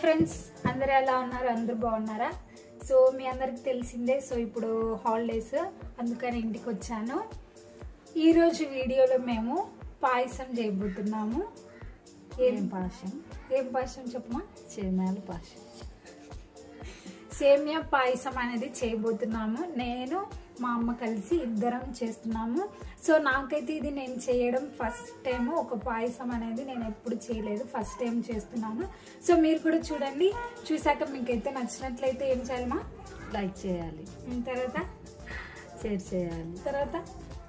Friends అందరు ఎలా ఉన్నారు అందరు బాగున్నారా సో మీ అందరికి తెలిసిందే సో ఇప్పుడు హాలిడేస్ అందుకని ఇంటికి వచ్చాను ఈరోజు వీడియోలో మేము పాయసం చేయబోతున్నాము ఏం పాశం ఏం పాయసం చెప్పమా చేనాల పాశం సేమియా పాయసం అనేది చేయబోతున్నాము నేను మా అమ్మ కలిసి ఇద్దరం చేస్తున్నాము సో నాకైతే ఇది నేను చేయడం ఫస్ట్ టైం ఒక పాయసం అనేది నేను ఎప్పుడు చేయలేదు ఫస్ట్ టైం చేస్తున్నాను సో మీరు కూడా చూడండి చూసాక మీకైతే నచ్చినట్లయితే ఏం చేయాలమ్మా లైక్ చేయాలి ఉమ్, తర్వాత షేర్ చేయాలి తర్వాత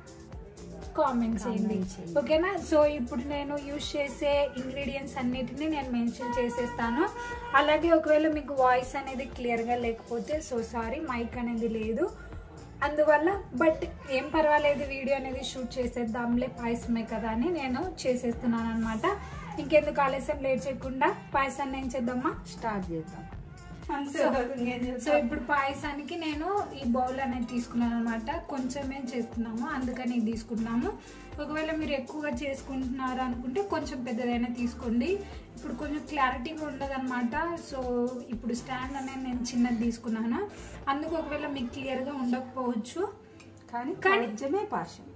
కామెంట్ చేయండి Comment చేయండి. ఓకేనా సో ఇప్పుడు నేను యూజ్ చేసే ఇంగ్రీడియంట్స్ అన్నిటిని నేను మెన్షన్ చేసేస్తాను అలాగే ఒకవేళ మీకు వాయిస్ అనేది క్లియర్గా లేకపోతే సో సారీ మైక్ అనేది లేదు అందువల్ల బట్ ఏం పర్వాలేదు వీడియో అనేది షూట్ చేసేద్దాంలే పాయసమే కదా అని నేను చేసేస్తున్నాను అనమాట ఇంకెందుకు ఆలస్యం లేట్ చేయకుండా పాయసాన్ని ఏం చేద్దామా స్టార్ట్ చేద్దాం సో సో ఇప్పుడు పాయసానికి నేను ఈ బౌల్ అనేది తీసుకున్నాను అనమాట కొంచెమే చేస్తున్నాము అందుకని ఇది తీసుకున్నాము ఒకవేళ మీరు ఎక్కువగా చేసుకుంటున్నారు అనుకుంటే కొంచెం పెద్దదైనా తీసుకోండి ఇప్పుడు కొంచెం క్లారిటీగా ఉండదన్నమాట సో ఇప్పుడు స్టాండ్ అనేది నేను చిన్నది తీసుకున్నాను అందుకు ఒకవేళ మీకు క్లియర్గా ఉండకపోవచ్చు కానీ కానీ- కొంచెమే పాశం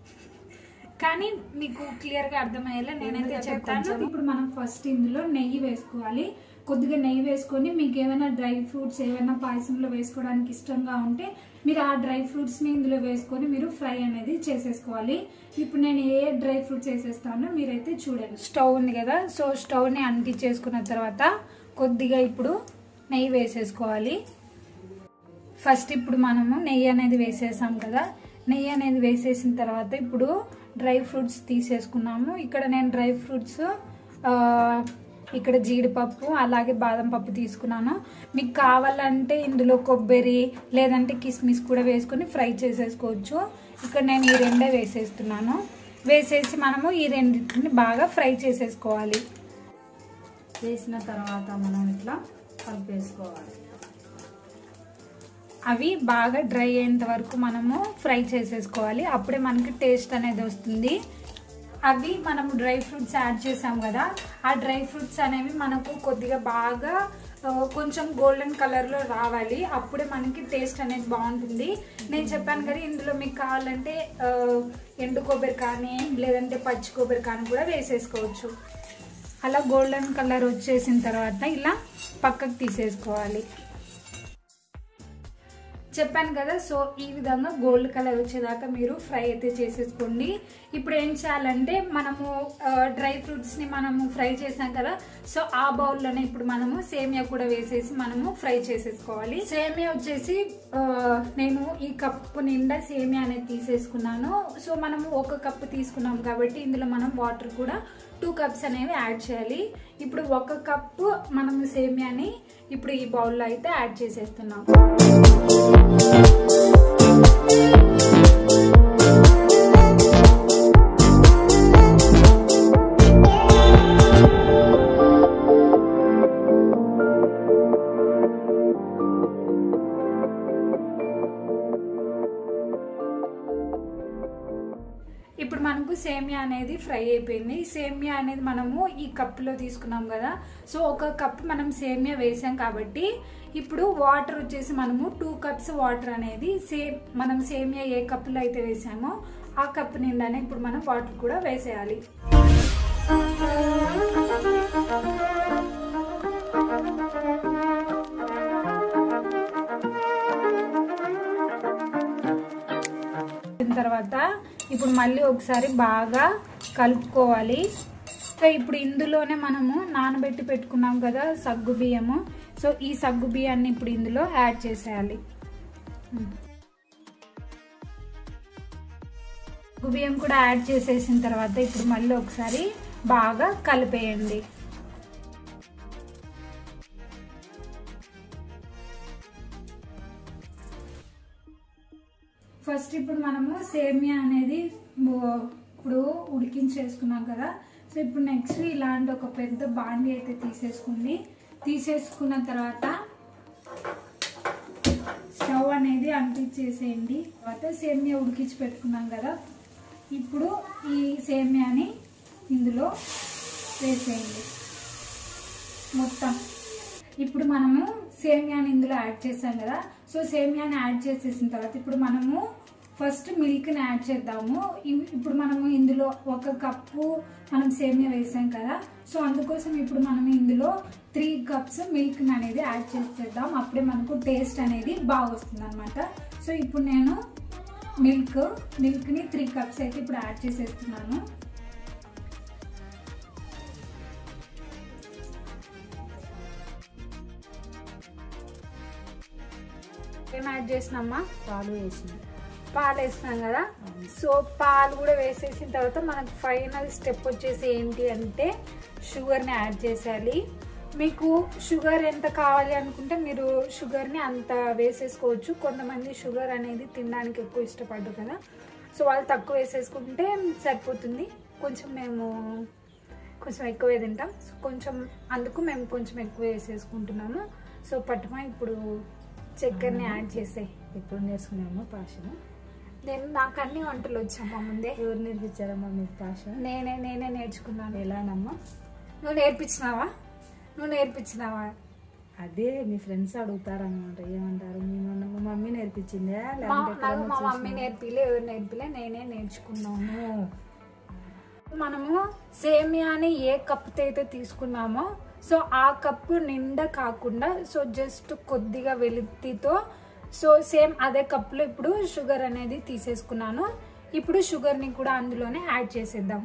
కానీ మీకు క్లియర్ గా అర్థమయ్యేలా నేనైతే ఎందుకంటే చెప్తాను కొంచెం- ఇప్పుడు మనం ఫస్ట్ ఇందులో నెయ్యి వేసుకోవాలి కొద్దిగా నెయ్యి వేసుకొని మీకు ఏమైనా డ్రై ఫ్రూట్స్ ఏమైనా పాయసంలో వేసుకోవడానికి ఇష్టంగా ఉంటే మీరు ఆ డ్రై ఫ్రూట్స్ ని ఇందులో వేసుకొని మీరు ఫ్రై అనేది చేసేసుకోవాలి ఇప్పుడు నేను ఏ డ్రై ఫ్రూట్స్ వేసేస్తానో మీరైతే చూడండి స్టవ్ ఉంది కదా సో స్టవ్ ని అంటించేసుకున్న తర్వాత కొద్దిగా ఇప్పుడు నెయ్యి వేసేసుకోవాలి ఫస్ట్ ఇప్పుడు మనము నెయ్యి అనేది వేసేసాం కదా నెయ్యి అనేది వేసేసిన తర్వాత ఇప్పుడు డ్రై ఫ్రూట్స్ తీసేసుకున్నాము ఇక్కడ నేను డ్రై ఫ్రూట్స్ ఆ, ఇక్కడ జీడిపప్పు అలాగే బాదం పప్పు తీసుకున్నాను మీకు కావాలంటే ఇందులో కొబ్బరి లేదంటే కిస్మిస్ కూడా వేసుకొని ఫ్రై చేసేసుకోవచ్చు ఇక్కడ నేను ఈ రెండే వేసేస్తున్నాను వేసేసి మనము ఈ రెండింటిని బాగా ఫ్రై చేసేసుకోవాలి వేసిన తర్వాత మనం ఇట్లా కలిపేసుకోవాలి అవి బాగా డ్రై అయ్యేంత వరకు మనము ఫ్రై చేసేసుకోవాలి అప్పుడే మనకి టేస్ట్ అనేది వస్తుంది అవి మనము డ్రై ఫ్రూట్స్ యాడ్ చేసాం కదా ఆ డ్రై ఫ్రూట్స్ అనేవి మనకు కొద్దిగా బాగా ఆ, కొంచెం గోల్డెన్ కలర్లో రావాలి అప్పుడే మనకి టేస్ట్ అనేది బాగుంటుంది నేను చెప్పాను కదా ఇందులో మీకు కావాలంటే ఆ, ఎండు కొబ్బరి కానీ లేదంటే పచ్చి కొబ్బరి కానీ కూడా వేసేసుకోవచ్చు అలా గోల్డెన్ కలర్ వచ్చేసిన తర్వాత ఇలా పక్కకు తీసేసుకోవాలి చెప్పాను కదా సో ఈ విధంగా గోల్డ్ కలర్ వచ్చేదాకా మీరు ఫ్రై అయితే చేసేసుకోండి ఇప్పుడు ఏం చేయాలంటే మనము డ్రై ఫ్రూట్స్ ని మనము ఫ్రై చేసాం కదా సో ఆ బౌల్లోనే ఇప్పుడు మనము సేమియా కూడా వేసేసి మనము ఫ్రై చేసేసుకోవాలి సేమియా వచ్చేసి ఆ, నేను ఈ కప్పు నిండా సేమియా అనేది తీసేసుకున్నాను సో మనము ఒక కప్పు తీసుకున్నాం కాబట్టి ఇందులో మనం వాటర్ కూడా టూ కప్స్ అనేవి యాడ్ చేయాలి ఇప్పుడు ఒక కప్పు మనము సేమియాని ఇప్పుడు ఈ బౌల్లో అయితే యాడ్ చేసేస్తున్నాం ఇప్పుడు మనకు సేమియా అనేది ఫ్రై అయిపోయింది సేమియా అనేది మనము ఈ కప్పులో తీసుకున్నాం కదా సో ఒక కప్ మనం సేమియా వేసాం కాబట్టి ఇప్పుడు వాటర్ వచ్చేసి మనము టూ కప్స్ వాటర్ అనేది సేమ్ మనం సేమియా ఏ కప్పులో అయితే వేసామో ఆ కప్ నిండానే ఇప్పుడు మనం వాటర్ కూడా వేసేయాలి అయిన తర్వాత ఇప్పుడు మళ్ళీ ఒకసారి బాగా కలుపుకోవాలి సో ఇప్పుడు ఇందులోనే మనము నానబెట్టి పెట్టుకున్నాం కదా సగ్గు బియ్యము సో ఈ సగ్గు బియ్యాన్ని ఇప్పుడు ఇందులో యాడ్ చేసేయాలి సగ్గు బియ్యం కూడా యాడ్ చేసేసిన తర్వాత ఇప్పుడు మళ్ళీ ఒకసారి బాగా కలిపేయండి ఫస్ట్ ఇప్పుడు మనము సేమియా అనేది ఓ- ఇప్పుడు ఉడికించేసుకున్నాం కదా సో ఇప్పుడు నెక్స్ట్ ఇలాంటి ఒక పెద్ద బాండి అయితే తీసేసుకోండి తీసేసుకున్న తర్వాత స్టవ్ అనేది అంటించేసేయండి తర్వాత సేమియా ఉడికించి పెట్టుకున్నాం కదా ఇప్పుడు ఈ సేమియాని ఇందులో వేసేయండి మొత్తం ఇప్పుడు మనము సేమియాని ఇందులో యాడ్ చేసాం కదా సో సేమియాని యాడ్ చేసేసిన తర్వాత ఇప్పుడు మనము ఫస్ట్ మిల్క్ని యాడ్ చేద్దాము ఇవి- ఇప్పుడు మనము ఇందులో ఒక కప్పు మనం సేమియా వేసాం కదా సో అందుకోసం ఇప్పుడు మనం ఇందులో త్రీ కప్స్ మిల్క్ అనేది యాడ్ చేసేద్దాం అప్పుడే మనకు టేస్ట్ అనేది బాగా వస్తుంది అనమాట సో ఇప్పుడు నేను మిల్క్ మిల్క్ని త్రీ కప్స్ అయితే ఇప్పుడు యాడ్ చేసేస్తున్నాను ఏం యాడ్ చేసినామా పాలు వేసింది పాలు వేసినాం కదా సో పాలు కూడా వేసేసిన తర్వాత మనకు ఫైనల్ స్టెప్ వచ్చేసి ఏంటి అంటే షుగర్ని యాడ్ చేసేయాలి మీకు షుగర్ ఎంత కావాలి అనుకుంటే మీరు షుగర్ని అంత వేసేసుకోవచ్చు కొంతమంది షుగర్ అనేది తినడానికి ఎక్కువ ఇష్టపడ్డు కదా సో వాళ్ళు తక్కువ వేసేసుకుంటే సరిపోతుంది కొంచెం మేము కొంచెం ఎక్కువే తింటాం సో కొంచెం అందుకు మేము కొంచెం ఎక్కువ వేసేసుకుంటున్నాము సో పట్టుమా ఇప్పుడు చక్కెరని యాడ్ చేసేయి ఎప్పుడు నేర్చుకున్నాము పాషను నేను నాకు అన్ని వంటలు వచ్చామ్మా ముందే ఎవరు నేర్పించారమ్మా మీకు పాష నేనే నేనే నేర్చుకున్నాను ఎలానమ్మా నువ్వు నేర్పించినావా నువ్వు నేర్పించినావా అదే మీ ఫ్రెండ్స్ అడుగుతారనమాట ఏమంటారు మీ మొన్న మా మమ్మీ నేర్పించిందా మా- లేకుంటే నాకు మా ఎక్కడైనా మమ్మీ నేర్పిలే ఎవరు నేర్పిలే నేనే నేర్చుకున్నాను మనము సేమియాని ఏ కప్పుతో అయితే తీసుకున్నామో సో ఆ కప్పు నిండా కాకుండా సో జస్ట్ కొద్దిగా వెలుతితో సో సేమ్ అదే కప్పులో ఇప్పుడు షుగర్ అనేది తీసేసుకున్నాను ఇప్పుడు షుగర్ని కూడా అందులోనే యాడ్ చేసేద్దాం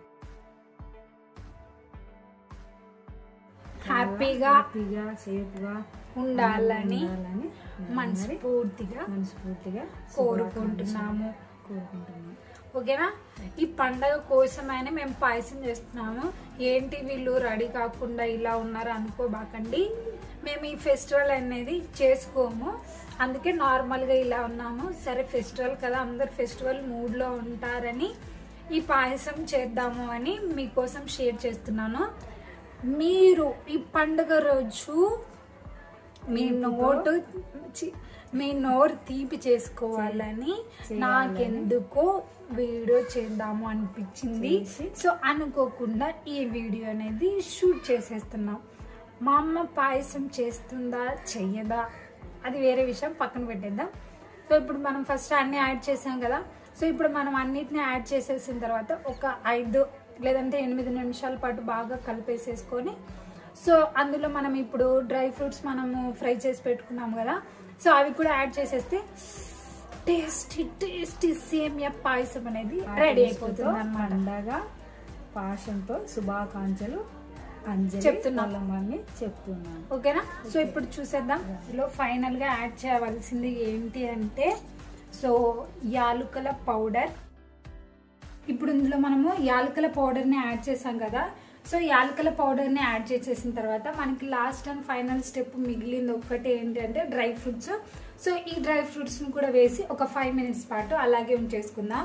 హ్యాపీగా హ్యాపీగా సేఫ్గా ఉండాలని ఉండాలని మనస్ఫూర్తిగా మనస్ఫూర్తిగా కోరుకుంటున్నాము కోరుకుంటున్నాము ఓకేనా ఈ పండగ కోసమైనా మేము పాయసం చేస్తున్నాము ఏంటి వీళ్ళు రెడీ కాకుండా ఇలా ఉన్నారు అనుకోబాకండి మేము ఈ ఫెస్టివల్ అనేది చేసుకోము అందుకే నార్మల్గా ఇలా ఉన్నాము సరే ఫెస్టివల్ కదా అందరు ఫెస్టివల్ మూడ్లో ఉంటారని ఈ పాయసం చేద్దాము అని మీకోసం షేర్ చేస్తున్నాను మీరు ఈ పండుగ రోజు మీ నోటు చి- మీ నోరు తీపి చేసుకోవాలని నాకెందుకో వీడియో చేద్దాము అనిపించింది సో అనుకోకుండా ఈ వీడియో అనేది షూట్ చేసేస్తున్నాం మా అమ్మ పాయసం చేస్తుందా చెయ్యదా అది వేరే విషయం పక్కన పెట్టేద్దాం సో ఇప్పుడు మనం ఫస్ట్ అన్ని యాడ్ చేసాం కదా సో ఇప్పుడు మనం అన్నిటిని యాడ్ చేసేసిన తర్వాత ఒక ఐదు లేదంటే ఎనిమిది నిమిషాల పాటు బాగా కలిపేసేసుకొని సో అందులో మనం ఇప్పుడు డ్రై ఫ్రూట్స్ మనము ఫ్రై చేసి పెట్టుకున్నాం కదా సో అవి కూడా యాడ్ చేసేస్తే టేస్టీ టేస్టీ సేమియా పాయసం అనేది రెడీ అయిపోతుంది అన్నమాట పండగ పాషంతో శుభాకాంక్షలు అంజలి చెప్తున్నాం. చెప్తున్నామని చెప్తున్నాను ఓకేనా సో ఇప్పుడు చూసేద్దాం ఇందులో ఫైనల్ గా యాడ్ చేయవలసింది ఏంటి అంటే సో యాలుకల పౌడర్ ఇప్పుడు ఇందులో మనము యాలకల పౌడర్ని యాడ్ చేసాం కదా సో యాలకల పౌడర్ని యాడ్ చేసేసిన తర్వాత మనకి లాస్ట్ అండ్ ఫైనల్ స్టెప్ మిగిలింది ఒక్కటి ఏంటంటే డ్రై ఫ్రూట్స్ సో ఈ డ్రై ఫ్రూట్స్ని కూడా వేసి ఒక ఫైవ్ మినిట్స్ పాటు అలాగే ఉంచేసుకుందాం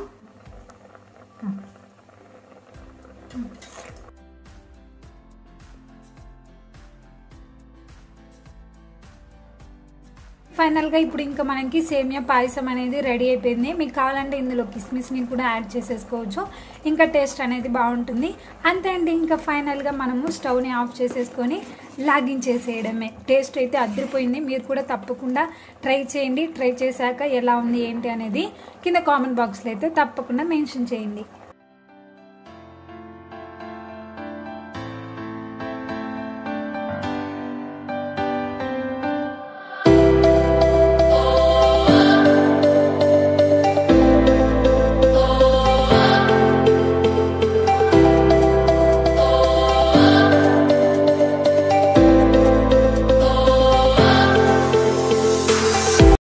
ఫైనల్గా ఇప్పుడు ఇంకా మనకి సేమియా పాయసం అనేది రెడీ అయిపోయింది మీకు కావాలంటే ఇందులో కిస్మిస్ని కూడా యాడ్ చేసేసుకోవచ్చు ఇంకా టేస్ట్ అనేది బాగుంటుంది అంతే అండి ఇంకా ఫైనల్గా మనము స్టవ్ని ఆఫ్ చేసేసుకొని లాగించేసేయడమే టేస్ట్ అయితే అదిరిపోయింది మీరు కూడా తప్పకుండా ట్రై చేయండి ట్రై చేశాక ఎలా ఉంది ఏంటి అనేది కింద కామెంట్ బాక్స్లో అయితే తప్పకుండా మెన్షన్ చేయండి